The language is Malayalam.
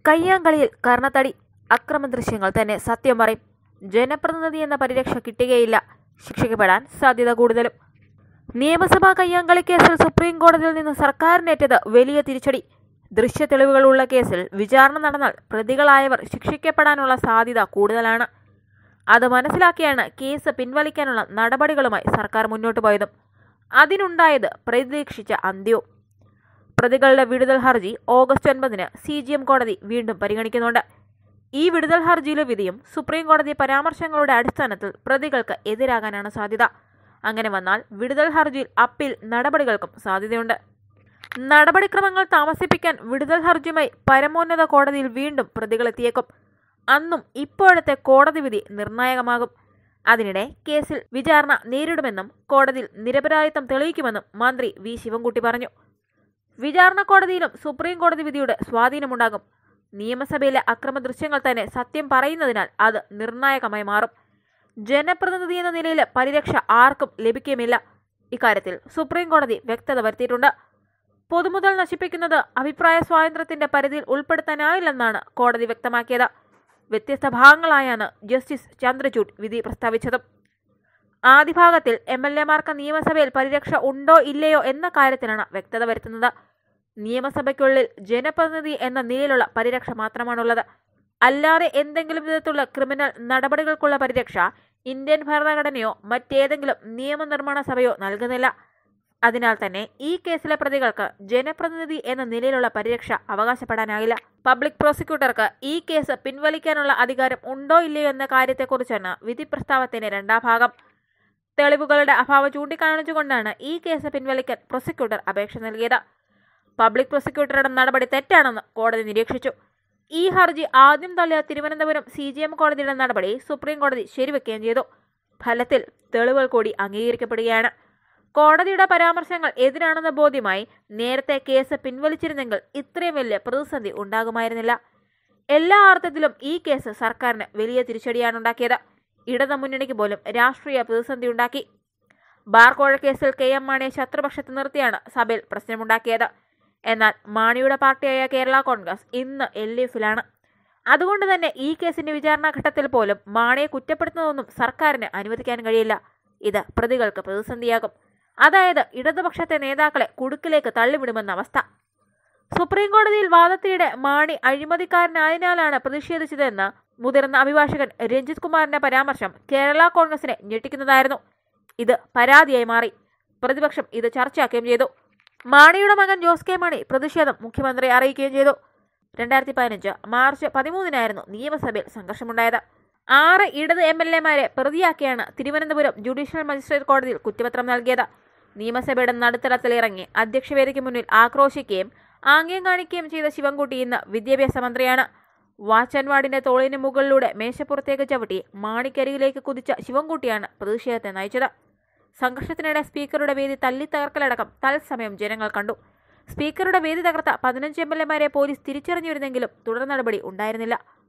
കയ്യാങ്കളിയിൽ കർണത്തടി അക്രമ ദൃശ്യങ്ങൾ തന്നെ സത്യം പറയും ജനപ്രതിനിധി എന്ന പരിരക്ഷ കിട്ടുകയില്ല ശിക്ഷിക്കപ്പെടാൻ സാധ്യത കൂടുതലും നിയമസഭാ കയ്യാങ്കളി കേസിൽ സുപ്രീം കോടതിയിൽ നിന്ന് സർക്കാരിനേറ്റത് വലിയ തിരിച്ചടി ദൃശ്യ തെളിവുകളുള്ള കേസിൽ വിചാരണ നടന്നാൽ പ്രതികളായവർ ശിക്ഷിക്കപ്പെടാനുള്ള സാധ്യത കൂടുതലാണ് അത് മനസ്സിലാക്കിയാണ് കേസ് പിൻവലിക്കാനുള്ള നടപടികളുമായി സർക്കാർ മുന്നോട്ട് പോയതും അതിനുണ്ടായത് പ്രതീക്ഷിച്ച അന്ത്യവും പ്രതികളുടെ വിടുതൽ ഹർജി ഓഗസ്റ്റ് ഒൻപതിന് സി ജി എം കോടതി വീണ്ടും പരിഗണിക്കുന്നുണ്ട് ഈ വിടുതൽ ഹർജിയിലെ വിധിയും സുപ്രീം കോടതി പരാമർശങ്ങളുടെ അടിസ്ഥാനത്തിൽ പ്രതികൾക്ക് എതിരാകാനാണ് സാധ്യത അങ്ങനെ വന്നാൽ വിടുതൽ ഹർജിയിൽ അപ്പീൽ നടപടികൾക്കും സാധ്യതയുണ്ട് നടപടിക്രമങ്ങൾ താമസിപ്പിക്കാൻ വിടുതൽ ഹർജിയുമായി പരമോന്നത കോടതിയിൽ വീണ്ടും പ്രതികളെത്തിയേക്കും അന്നും ഇപ്പോഴത്തെ കോടതി വിധി നിർണായകമാകും അതിനിടെ കേസിൽ വിചാരണ നേരിടുമെന്നും കോടതിയിൽ നിരപരാധിത്വം തെളിയിക്കുമെന്നും മന്ത്രി വി ശിവൻകുട്ടി പറഞ്ഞു വിചാരണ കോടതിയിലും സുപ്രീം കോടതി വിധിയുടെ സ്വാധീനമുണ്ടാകും നിയമസഭയിലെ അക്രമ ദൃശ്യങ്ങൾ തന്നെ സത്യം പറയുന്നതിനാൽ അത് നിർണായകമായി മാറും ജനപ്രതിനിധി എന്ന നിലയിൽ പരിരക്ഷ ആർക്കും ലഭിക്കുമില്ല ഇക്കാര്യത്തിൽ സുപ്രീം കോടതി വ്യക്തത വരുത്തിയിട്ടുണ്ട് പൊതുമുതൽ നശിപ്പിക്കുന്നത് അഭിപ്രായ സ്വാതന്ത്ര്യത്തിന്റെ പരിധിയിൽ ഉൾപ്പെടുത്താനായില്ലെന്നാണ് കോടതി വ്യക്തമാക്കിയത് വ്യത്യസ്ത ഭാഗങ്ങളായാണ് ജസ്റ്റിസ് ചന്ദ്രചൂഡ് വിധി പ്രസ്താവിച്ചതും ആദ്യ ഭാഗത്തിൽ എം എൽ എമാർക്ക് നിയമസഭയിൽ പരിരക്ഷ ഉണ്ടോ ഇല്ലയോ എന്ന കാര്യത്തിലാണ് വ്യക്തത വരുത്തുന്നത് നിയമസഭയ്ക്കുള്ളിൽ ജനപ്രതിനിധി എന്ന നിലയിലുള്ള പരിരക്ഷ മാത്രമാണുള്ളത് അല്ലാതെ എന്തെങ്കിലും വിധത്തിലുള്ള ക്രിമിനൽ നടപടികൾക്കുള്ള പരിരക്ഷ ഇന്ത്യൻ ഭരണഘടനയോ മറ്റേതെങ്കിലും നിയമനിർമ്മാണ സഭയോ നൽകുന്നില്ല അതിനാൽ തന്നെ ഈ കേസിലെ പ്രതികൾക്ക് ജനപ്രതിനിധി എന്ന നിലയിലുള്ള പരിരക്ഷ അവകാശപ്പെടാനാകില്ല പബ്ലിക് പ്രോസിക്യൂട്ടർക്ക് ഈ കേസ് പിൻവലിക്കാനുള്ള അധികാരം ഉണ്ടോ ഇല്ലയോ എന്ന കാര്യത്തെക്കുറിച്ചാണ് വിധി പ്രസ്താവത്തിന്റെ രണ്ടാം ഭാഗം തെളിവുകളുടെ അഭാവം ചൂണ്ടിക്കാണിച്ചുകൊണ്ടാണ് ഈ കേസ് പിൻവലിക്കാൻ പ്രോസിക്യൂട്ടർ അപേക്ഷ നൽകിയത് പബ്ലിക് പ്രോസിക്യൂട്ടറുടെ നടപടി തെറ്റാണെന്ന് കോടതി നിരീക്ഷിച്ചു ഈ ഹർജി ആദ്യം തള്ളിയ തിരുവനന്തപുരം സി ജി എം കോടതിയുടെ നടപടി സുപ്രീം കോടതി ശരിവെക്കുകയും ചെയ്തു ഫലത്തിൽ തെളിവുകൾ കൂടി അംഗീകരിക്കപ്പെടുകയാണ് കോടതിയുടെ പരാമർശങ്ങൾ എതിരാണെന്ന ബോധ്യമായി നേരത്തെ കേസ് പിൻവലിച്ചിരുന്നെങ്കിൽ ഇത്രയും വലിയ പ്രതിസന്ധി ഉണ്ടാകുമായിരുന്നില്ല എല്ലാ അർത്ഥത്തിലും ഈ കേസ് സർക്കാരിന് വലിയ തിരിച്ചടിയാണ് ഉണ്ടാക്കിയത് ഇടതു മുന്നണിക്ക് പോലും രാഷ്ട്രീയ പ്രതിസന്ധി ഉണ്ടാക്കി ബാർകോഴ കേസിൽ കെ എം മാണിയെ ശത്രുപക്ഷത്ത് നിർത്തിയാണ് സഭയിൽ പ്രശ്നമുണ്ടാക്കിയത് എന്നാൽ മാണിയുടെ പാർട്ടിയായ കേരള കോൺഗ്രസ് ഇന്ന് എൽ ഡി എഫിലാണ് അതുകൊണ്ട് തന്നെ ഈ കേസിന്റെ വിചാരണ ഘട്ടത്തിൽ പോലും മാണിയെ കുറ്റപ്പെടുത്തുന്നതൊന്നും സർക്കാരിന് അനുവദിക്കാൻ കഴിയില്ല ഇത് പ്രതികൾക്ക് പ്രതിസന്ധിയാകും അതായത് ഇടതുപക്ഷത്തെ നേതാക്കളെ കുടുക്കിലേക്ക് തള്ളിവിടുമെന്ന അവസ്ഥ സുപ്രീം കോടതിയിൽ വാദത്തിനിടെ മാണി അഴിമതിക്കാരനായതിനാലാണ് പ്രതിഷേധിച്ചതെന്ന് മുതിർന്ന അഭിഭാഷകൻ രഞ്ജിത് കുമാറിന്റെ പരാമർശം കേരള കോൺഗ്രസിനെ ഞെട്ടിക്കുന്നതായിരുന്നു ഇത് പരാതിയായി മാറി പ്രതിപക്ഷം ഇത് ചർച്ചയാക്കുകയും ചെയ്തു മാണിയുടെ മകൻ ജോസ് കെ മാണി പ്രതിഷേധം മുഖ്യമന്ത്രിയെ അറിയിക്കുകയും ചെയ്തു രണ്ടായിരത്തി പതിനഞ്ച് മാർച്ച് പതിമൂന്നിനായിരുന്നു നിയമസഭയിൽ സംഘർഷമുണ്ടായത് ആറ് ഇടത് എം എൽ എമാരെ പ്രതിയാക്കിയാണ് തിരുവനന്തപുരം ജുഡീഷ്യൽ മജിസ്ട്രേറ്റ് കോടതിയിൽ കുറ്റപത്രം നൽകിയത് നിയമസഭയുടെ നടുത്തളത്തിലിറങ്ങി അധ്യക്ഷവേദിക്ക് മുന്നിൽ ആക്രോശിക്കുകയും ആംഗ്യം കാണിക്കുകയും ചെയ്ത ശിവൻകുട്ടി ഇന്ന് വിദ്യാഭ്യാസ മന്ത്രിയാണ് വാച്ചൻവാടിന്റെ തോളിന് മുകളിലൂടെ മേശപ്പുറത്തേക്ക് ചവിട്ടി മാണിക്കരികിലേക്ക് കുതിച്ച ശിവൻകുട്ടിയാണ് പ്രതിഷേധത്തെ നയിച്ചത് സംഘർഷത്തിനിടെ സ്പീക്കറുടെ വേദി തല്ലി തകർക്കലടക്കം തത്സമയം ജനങ്ങൾ കണ്ടു സ്പീക്കറുടെ വേദി തകർത്ത പതിനഞ്ച് എം എൽ എമാരെ പോലീസ് തിരിച്ചറിഞ്ഞിരുന്നെങ്കിലും തുടർ നടപടി ഉണ്ടായിരുന്നില്ല